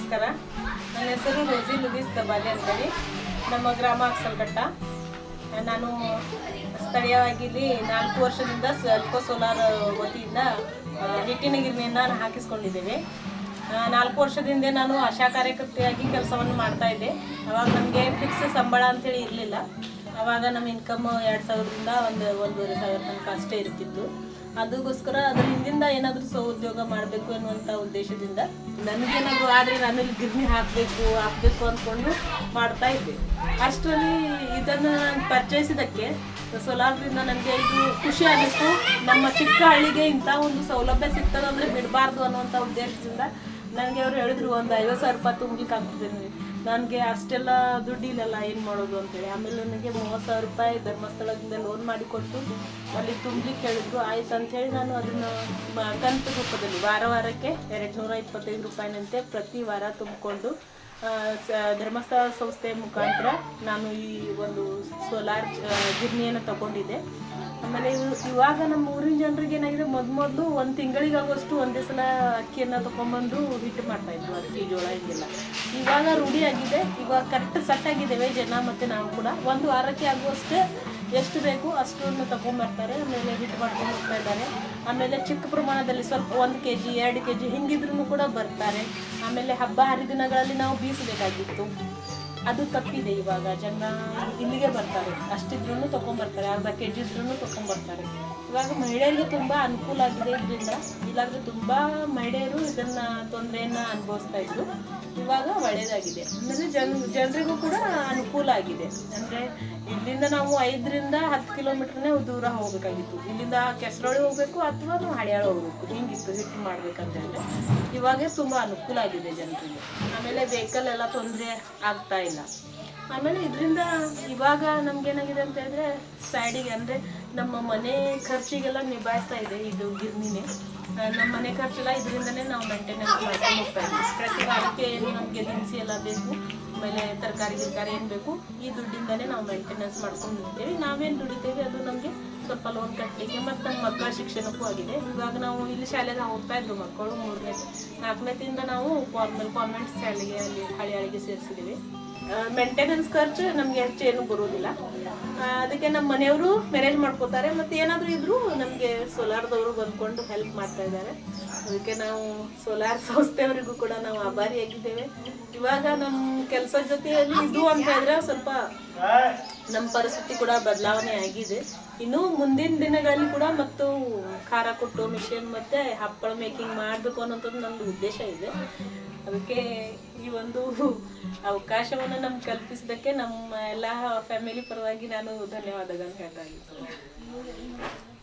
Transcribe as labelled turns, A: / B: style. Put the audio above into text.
A: ನಮಸ್ಕಾರ ನನ್ನ ಹೆಸರು ರೋಸಿ ಲುಗೀಸ್ ದಬಾಲಿ ಅಂತೇಳಿ ನಮ್ಮ ಗ್ರಾಮ ಅಕ್ಸಲ್ಘಟ್ಟ ನಾನು ಸ್ಥಳೀಯವಾಗಿ ಇಲ್ಲಿ ನಾಲ್ಕು ವರ್ಷದಿಂದ ಸ್ವಲ್ಪ ಸೋಲಾರ್ ವತಿಯಿಂದ ಆ, ಹಿಟ್ಟಿನ ಗಿರಣಿಯನ್ನು ಹಾಕಿಸ್ಕೊಂಡಿದ್ದೇವೆ ಆ, ನಾಲ್ಕು ವರ್ಷದಿಂದ ನಾನು ಆಶಾ ಕಾರ್ಯಕರ್ತೆಯಾಗಿ ಕೆಲಸವನ್ನು ಮಾಡ್ತಾ ಇದ್ದೆ ಅವಾಗ ನಮಗೆ ಫಿಕ್ಸ್ ಸಂಬಳ ಅಂತೇಳಿ ಇರಲಿಲ್ಲ ಅವಾಗ ನಮ್ಮ ಇನ್ಕಮ್ ಎರಡು ಸಾವಿರದಿಂದ ಒಂದು ಒಂದೂವರೆ ಸಾವಿರ ತನಕ ಅಷ್ಟೇ ಇರ್ತಿತ್ತು ಅದಕ್ಕೋಸ್ಕರ ಅದ್ರ ಹಿಂದಿಂದ ಏನಾದರೂ ಸ್ವಉದ್ಯೋಗ ಮಾಡಬೇಕು ಅನ್ನುವಂಥ ಉದ್ದೇಶದಿಂದ ನನಗೇನಾದ್ರು ಆದರೆ ನಾನು ಇಲ್ಲಿ ಗಿರ್ನಿ ಹಾಕಬೇಕು ಹಾಕಬೇಕು ಅಂದ್ಕೊಂಡು ಮಾಡ್ತಾ ಇದ್ದೆ ಅಷ್ಟರಲ್ಲಿ ಇದನ್ನು ನಾನು ಪರಿಚಯಿಸಿದ್ದಕ್ಕೆ ಸೋಲಾರ್ದಿಂದ ನನಗೆ ಇದು ಖುಷಿ ಆಗಿತ್ತು ನಮ್ಮ ಚಿಕ್ಕ ಹಳ್ಳಿಗೆ ಇಂಥ ಒಂದು ಸೌಲಭ್ಯ ಸಿಗ್ತದಂದ್ರೆ ಬಿಡಬಾರ್ದು ಅನ್ನುವಂಥ ಉದ್ದೇಶದಿಂದ ನನಗೆ ಅವ್ರು ಹೇಳಿದ್ರು ಒಂದು ಐವತ್ತು ಸಾವಿರ ರೂಪಾಯಿ ತುಂಬ್ಲಿಕ್ಕೆ ಆಗ್ತದೆ ನನಗೆ ಅಷ್ಟೆಲ್ಲ ದುಡ್ಡಿಲ್ಲಲ್ಲ ಏನು ಮಾಡೋದು ಅಂತೇಳಿ ಆಮೇಲೆ ನನಗೆ ಮೂವತ್ತು ಸಾವಿರ ರೂಪಾಯಿ ಧರ್ಮಸ್ಥಳದಿಂದ ಲೋನ್ ಮಾಡಿ ಕೊಟ್ಟು ಅಲ್ಲಿ ತುಂಬ್ಲಿಕ್ಕೆ ಹೇಳಿದ್ರು ಆಯ್ತು ಅಂಥೇಳಿ ನಾನು ಅದನ್ನು ಮ- ಕಂತು ರೂಪದಲ್ಲಿ ವಾರ ವಾರಕ್ಕೆ ಎರಡು ನೂರ ಇಪ್ಪತ್ತೈದು ರೂಪಾಯಿನಂತೆ ಪ್ರತಿ ವಾರ ತುಂಬಿಕೊಂಡು ಆ, ಸ- ಧರ್ಮಸ್ಥಳ ಸಂಸ್ಥೆಯ ಮುಖಾಂತರ ನಾನು ಈ ಒಂದು ಸೋಲಾರ್ ಗಿರ್ನಿಯನ್ನು ತಗೊಂಡಿದ್ದೆ ಆಮೇಲೆ ಇವ್- ಇವಾಗ ನಮ್ಮ ಊರಿನ ಜನರಿಗೆ ಏನಾಗಿದೆ ಮೊದ್ ಮೊದಲು ಒಂದು ತಿಂಗಳಿಗಾಗುವಷ್ಟು ಒಂದೇ ಸಲ ಅಕ್ಕಿಯನ್ನು ತಗೊಂಡ್ಬಂದು ಹಿಟ್ಟು ಮಾಡ್ತಾ ಇದ್ರು ಅಕ್ಕಿ ಜೋಳ ಹಿಂಗೆಲ್ಲ ಇವಾಗ ರೂಢಿ ಆಗಿದೆ ಇವಾಗ ಕರೆಕ್ಟ್ ಸೆಟ್ ಆಗಿದ್ದೇವೆ ಜನ ಮತ್ತು ನಾವು ಕೂಡ ಒಂದು ವಾರಕ್ಕೆ ಆಗುವಷ್ಟೇ ಎಷ್ಟು ಬೇಕು ಅಷ್ಟನ್ನು ತಗೊಂಡ್ಬರ್ತಾರೆ ಆಮೇಲೆ ಹಿಟ್ಟು ಮಾಡ್ಕೊಂಡು ಹೋಗ್ತಾ ಇದ್ದಾರೆ ಆಮೇಲೆ ಚಿಕ್ಕ ಪ್ರಮಾಣದಲ್ಲಿ ಸ್ವಲ್ಪ ಒಂದು ಕೆ ಜಿ ಎರಡು ಕೆ ಜಿ ಹಿಂಗಿದ್ರೂ ಕೂಡ ಬರ್ತಾರೆ ಆಮೇಲೆ ಹಬ್ಬ ಹರಿದಿನಗಳಲ್ಲಿ ನಾವು ಬೀಸಬೇಕಾಗಿತ್ತು ಅದು ತಪ್ಪಿದೆ ಇವಾಗ ಜನ ಇಲ್ಲಿಗೆ ಬರ್ತಾರೆ ಅಷ್ಟಿದ್ರೂ ತಗೊಂಡ್ಬರ್ತಾರೆ ಅರ್ಧ ಕೆ ಜಿ ಇದ್ರೂ ತಗೊಂಡ್ಬರ್ತಾರೆ ಇವಾಗ ಮಹಿಳೆಯರಿಗೆ ತುಂಬ ಅನುಕೂಲ ಆಗಿದೆ ಇದರಿಂದ ಇಲ್ಲಾಂದ್ರೆ ತುಂಬ ಮಹಿಳೆಯರು ಇದನ್ನ ತೊಂದರೆಯನ್ನ ಅನುಭವಿಸ್ತಾ ಇದ್ರು ಇವಾಗ ಒಳ್ಳೆಯದಾಗಿದೆ ಆಮೇಲೆ ಜನ್ ಜನರಿಗೂ ಕೂಡ ಅನುಕೂಲ ಆಗಿದೆ ಅಂದರೆ ಇಲ್ಲಿಂದ ನಾವು ಐದರಿಂದ ಹತ್ತು ಕಿಲೋಮೀಟರ್ನೇ ದೂರ ಹೋಗ್ಬೇಕಾಗಿತ್ತು ಇಲ್ಲಿಂದ ಕೆಸರೊಳಿ ಹೋಗ್ಬೇಕು ಅಥವಾ ನಾವು ಹಳಿಯಾಳ ಹೋಗ್ಬೇಕು ಹಿಂಗಿತ್ತು ಹಿಟ್ಟು ಮಾಡ್ಬೇಕಂತಂದ್ರೆ ಇವಾಗ ತುಂಬ ಅನುಕೂಲ ಆಗಿದೆ ಜನರಿಗೆ ಆಮೇಲೆ ವೆಹಿಕಲ್ ಎಲ್ಲ ತೊಂದರೆ ಆಗ್ತಾ ಇಲ್ಲ ಆಮೇಲೆ ಇದರಿಂದ ಇವಾಗ ನಮ್ಗೇನಾಗಿದೆ ಅಂತ ಹೇಳಿದ್ರೆ ಸೈಡಿಗೆ ಅಂದರೆ ನಮ್ಮ ಮನೆ ಖರ್ಚಿಗೆಲ್ಲ ನಿಭಾಯಿಸ್ತಾ ಇದೆ ಇದು ಗಿರ್ನಿನೇ ಆ, ನಮ್ಮ ಮನೆ ಖರ್ಚೆಲ್ಲ ಇದರಿಂದನೇ ನಾವು ಮೇಂಟೆನೆನ್ಸ್ ಮಾಡ್ಕೊಂಡು ಹೋಗ್ತಾ ಇದ್ವಿ ಪ್ರತಿ ವಾರಕ್ಕೆ ಏನು ನಮಗೆ ದಿನಸಿ ಎಲ್ಲ ಬೇಕು ಆಮೇಲೆ ತರಕಾರಿ ಗಿರ್ಕಾರಿ ಏನು ಬೇಕು ಈ ದುಡ್ಡಿಂದನೇ ನಾವು ಮೇಂಟೆನೆನ್ಸ್ ಮಾಡ್ಕೊಂಡು ಹೋಗ್ತೇವೆ ನಾವೇನು ದುಡಿತೇವೆ ಅದು ನಮಗೆ ಸ್ವಲ್ಪ ಲೋನ್ ಕಟ್ಟಲಿಕ್ಕೆ ಮತ್ತು ನಮ್ಮ ಮಕ್ಕಳ ಶಿಕ್ಷಣಕ್ಕೂ ಆಗಿದೆ ಇವಾಗ ನಾವು ಇಲ್ಲಿ ಶಾಲೆಗೆ ಹೋಗ್ತಾ ಇದ್ರು ಮಕ್ಕಳು ಮೂರನೇ ನಾಲ್ಕನೇತಿಂದ ನಾವು ಕಾನ್ವೆಂಟ್ ಕಾನ್ವೆಂಟ್ ಶಾಲೆಗೆ ಅಲ್ಲಿ ಹಳಿಯಾಳಿಗೆ ಸೇರಿಸಿದ್ದೀವಿ ಮೇಂಟೆನೆನ್ಸ್ ಖರ್ಚು ನಮಗೆ ಹೆಚ್ಚು ಏನು ಬರೋದಿಲ್ಲ ಆ, ಅದಕ್ಕೆ ನಮ್ಮ ಮನೆಯವರು ಮ್ಯಾನೇಜ್ ಮಾಡ್ಕೋತಾರೆ ಮತ್ತು ಏನಾದರೂ ಇದ್ದರೂ ನಮಗೆ ಸೋಲಾರ್ದವರು ಬಂದ್ಕೊಂಡು ಹೆಲ್ಪ್ ಮಾಡ್ತಾ ಇದ್ದಾರೆ ಅದಕ್ಕೆ ನಾವು ಸೋಲಾರ್ ಸಂಸ್ಥೆಯವರಿಗೂ ಕೂಡ ನಾವು ಆಭಾರಿಯಾಗಿದ್ದೇವೆ ಇವಾಗ ನಮ್ಮ ಕೆಲಸದ ಜೊತೆಯಲ್ಲಿ ಇದು ಅಂತ ಹೇಳಿದ್ರೆ ಸ್ವಲ್ಪ ನಮ್ಮ ಪರಿಸ್ಥಿತಿ ಕೂಡ ಬದಲಾವಣೆ ಆಗಿದೆ ಇನ್ನು ಮುಂದಿನ ದಿನಗಳಲ್ಲಿ ಕೂಡ ಮತ್ತು ಖಾರ ಕೊಟ್ಟು ಮಿಷನ್ ಮತ್ತೆ ಹಪ್ಪಳ ಮೇಕಿಂಗ್ ಮಾಡಬೇಕು ಅನ್ನೋಂಥದ್ದು ನನ್ನ ಉದ್ದೇಶ ಇದೆ ಅದಕ್ಕೆ ಈ ಒಂದು ಅವಕಾಶವನ್ನು ನಮ್ಗೆ ಕಲ್ಪಿಸಿದ್ದಕ್ಕೆ ನಮ್ಮ ಎಲ್ಲ ಫ್ಯಾಮಿಲಿ ಪರವಾಗಿ ನಾನು ಧನ್ಯವಾದಗಳನ್ನು ಹೇಳ್ತಾ ಇದ್ದೀನಿ